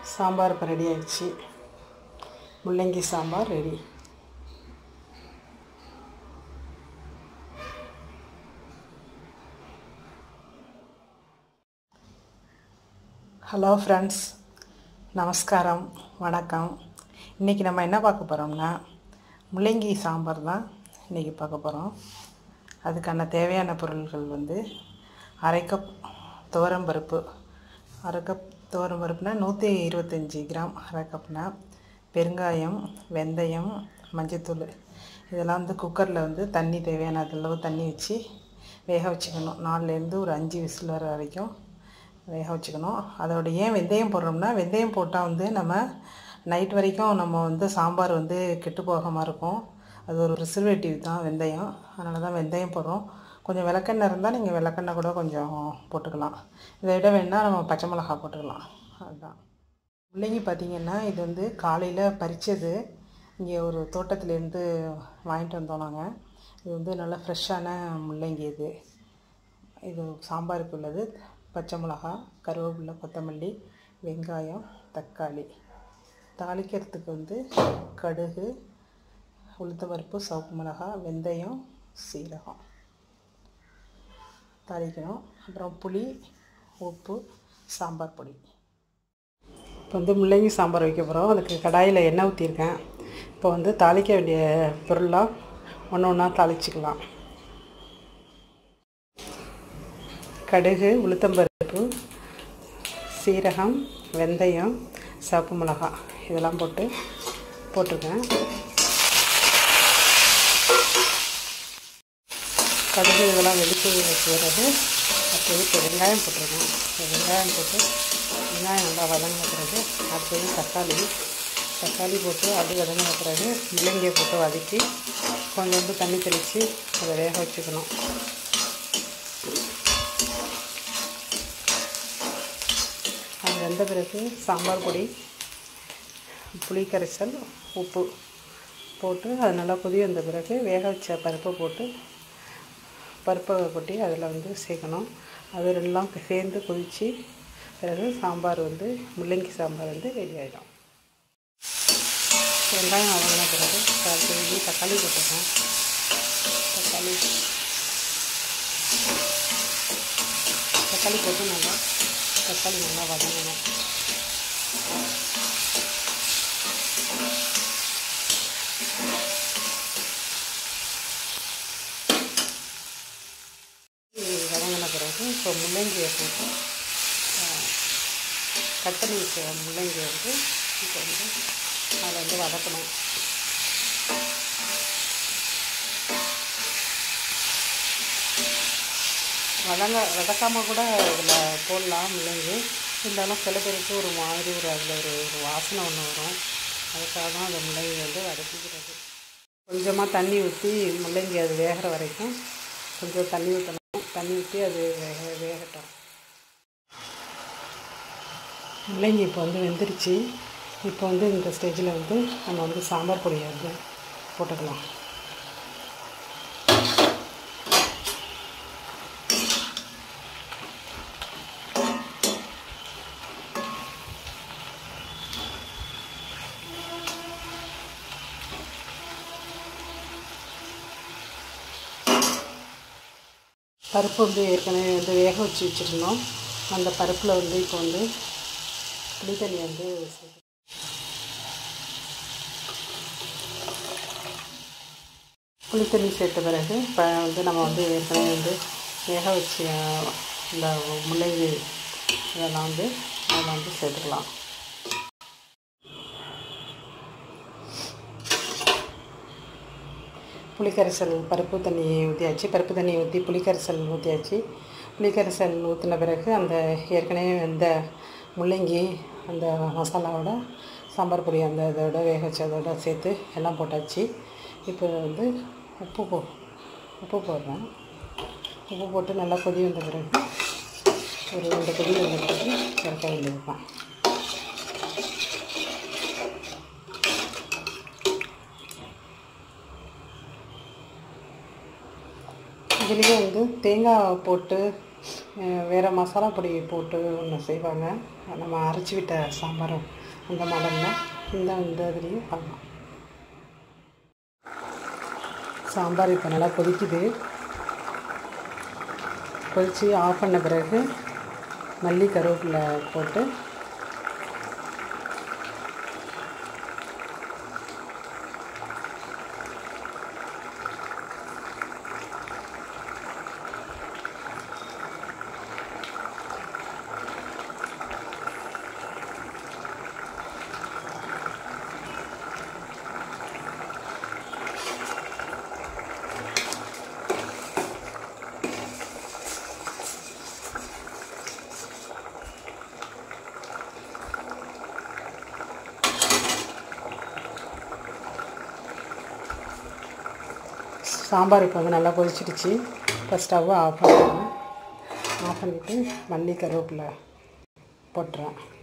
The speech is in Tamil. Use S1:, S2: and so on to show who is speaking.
S1: சாம்பார் இப்போ ரெடி ஆயிடுச்சு முள்ளங்கி சாம்பார் ரெடி ஹலோ ஃப்ரெண்ட்ஸ் நமஸ்காரம் வணக்கம் இன்றைக்கி நம்ம என்ன பார்க்க போகிறோம்னா முள்ளங்கி சாம்பார் தான் இன்றைக்கி பார்க்க போகிறோம் அதுக்கான தேவையான பொருள்கள் வந்து அரை கப் துவரம்பருப்பு அரை கப் துவரம்பருப்புனா நூற்றி இருபத்தஞ்சி கிராம் அரை கப்னா பெருங்காயம் வெந்தயம் மஞ்சத்தூள் இதெல்லாம் வந்து குக்கரில் வந்து தண்ணி தேவையான அளவு தண்ணி வச்சு வேக வச்சுக்கணும் நாலுலேருந்து ஒரு அஞ்சு விசில் வர வரைக்கும் வேக வச்சுக்கணும் அதோட ஏன் வெந்தயம் போடுறோம்னா வெந்தயம் போட்டால் வந்து நம்ம நைட் வரைக்கும் நம்ம வந்து சாம்பார் வந்து கெட்டு போகாமல் இருக்கும் அது ஒரு ப்ரிசர்வேட்டிவ் தான் வெந்தயம் அதனால தான் வெந்தயம் போடுறோம் கொஞ்சம் விளக்கெண்ணெய் இருந்தால் நீங்கள் விளக்கெண்ணெய் கூட கொஞ்சம் போட்டுக்கலாம் இதை விட வேணால் நம்ம பச்சை மிளகா போட்டுக்கலாம் அதுதான் முள்ளங்கி பார்த்திங்கன்னா இது வந்து காலையில் பறித்தது இங்கே ஒரு தோட்டத்துலேருந்து வாங்கிட்டு வந்தோம் நாங்கள் இது வந்து நல்லா ஃப்ரெஷ்ஷான முள்ளங்கி இது இது சாம்பாருக்கு உள்ளது பச்சை மிளகா கருவேப்பிலை கொத்தமல்லி வெங்காயம் தக்காளி தாளிக்கிறதுக்கு வந்து கடுகு உளுத்தம்பருப்பு சிவப்பு மிளகா வெந்தயம் சீரகம் தாளிக்கணும் அப்புறம் புளி உப்பு சாம்பார் பொடி இப்போ வந்து முள்ளங்கி சாம்பார் வைக்க போகிறோம் அதுக்கு கடாயில் எண்ணெய் ஊற்றிருக்கேன் இப்போ வந்து தாளிக்க வேண்டிய பொருளாக ஒன்று ஒன்றா தாளிச்சிக்கலாம் கடுகு உளுத்தம்பருப்பு சீரகம் வெந்தயம் சிவப்பு மிளகா இதெல்லாம் போட்டு போட்டிருக்கேன் கடுகு இதெல்லாம் வெடித்து பிறகு அடுத்தது இப்போ வெங்காயம் போட்டிருக்கேன் இப்போ வெங்காயம் போட்டு வெங்காயம் நல்லா வதங்கின பிறகு அடுத்தது தக்காளி தக்காளி போட்டு அது வதங்கின பிறகு முள்ளங்கியை போட்டு வதக்கி கொஞ்சோண்டு தண்ணி தெளித்து அதை வேக வச்சுக்கணும் அது வெந்த பிறகு சாம்பார் பொடி புளி கரைசல் உப்பு போட்டு அது நல்லா கொதி வந்த பிறகு வேக வச்ச பருப்பை போட்டு பருப்பை கொட்டி அதில் வந்து சேர்க்கணும் அது ரெண்டும் சேர்ந்து கொதித்து பிறகு சாம்பார் வந்து முள்ளங்கி சாம்பார் வந்து ரெடி ஆகிடும் வெங்காயம் வதங்கின பிறகு தக்காளி தக்காளி போட்டுருக்கேன் தக்காளி தக்காளி போட்டு நல்லா தக்காளி நல்லா வதங்கணும் வதங்கின பிறகு இப்போ முள்ளங்கியை போட்டு கட் பண்ணி வச்ச முள்ளங்கியை வந்து இப்போ வந்து அதை வந்து வதக்கணும் வதங்க வதக்காமல் கூட இதில் போடலாம் முள்ளங்கி இருந்தாலும் சில பேருக்கு ஒரு மாதிரி ஒரு அதில் ஒரு ஒரு வாசனை ஒன்று வரும் அதுக்காக தான் அந்த முள்ளங்கி வந்து வதக்கிக்கிறது கொஞ்சமாக தண்ணி ஊற்றி முள்ளங்கி அது வேகிற வரைக்கும் கொஞ்சம் தண்ணி ஊற்றணும் தண்ணி ஊற்றி அது வேக வேகட்டும் முள்ளங்கி இப்போ வந்து வெந்துருச்சு இப்போ வந்து இந்த ஸ்டேஜில் வந்து நம்ம வந்து சாம்பார் பொடியை வந்து போட்டுக்கலாம் பருப்பு வந்து ஏற்கனவே வந்து வேக வச்சு வச்சுருந்தோம் அந்த பருப்பில் வந்து இப்போ வந்து புளி தண்ணி வந்து சேர்த்து புளி தண்ணி சேர்த்த பிறகு இப்போ வந்து நம்ம வந்து ஏற்கனவே வந்து வேக வச்ச இந்த முள்ளங்கி இதெல்லாம் வந்து அதில் வந்து சேர்த்துக்கலாம் புளிக்கரைசல் பருப்பு தண்ணி ஊற்றியாச்சு பருப்பு தண்ணி ஊற்றி புளிக்கரைசல் ஊற்றியாச்சு புளிக்கரைசல் ஊற்றின பிறகு அந்த ஏற்கனவே வெந்த முள்ளங்கி அந்த மசாலாவோட சாம்பார் பொடி அந்த இதோட வேக வச்சதோட சேர்த்து எல்லாம் போட்டாச்சு இப்போ வந்து உப்பு போ உப்பு போடுறேன் உப்பு போட்டு நல்லா கொதி வந்த பிறகு ஒரு ரெண்டு கொதி வந்த பிறகு இறக்க வேண்டியது தான் இதுலேயே வந்து தேங்காய் போட்டு அஹ் வேறு மசாலா பொடி போட்டு ஒன்று செய்வாங்க நம்ம அரைச்சி விட்ட சாம்பாரும் அந்த மாடலில் இந்த இந்த இதுலேயும் பண்ணலாம் சாம்பார் இப்போ நல்லா கொதிக்குது கொதித்து ஆஃப் பண்ண பிறகு மல்லி கருவேப்பிலை போட்டு சாம்பார் இப்போ வந்து நல்லா கொதிச்சிடுச்சு இப்போ ஸ்டவ்வை ஆஃப் பண்ணிடுறேன் ஆஃப் பண்ணிவிட்டு மல்லி கருவேப்பிலை போட்டுறேன்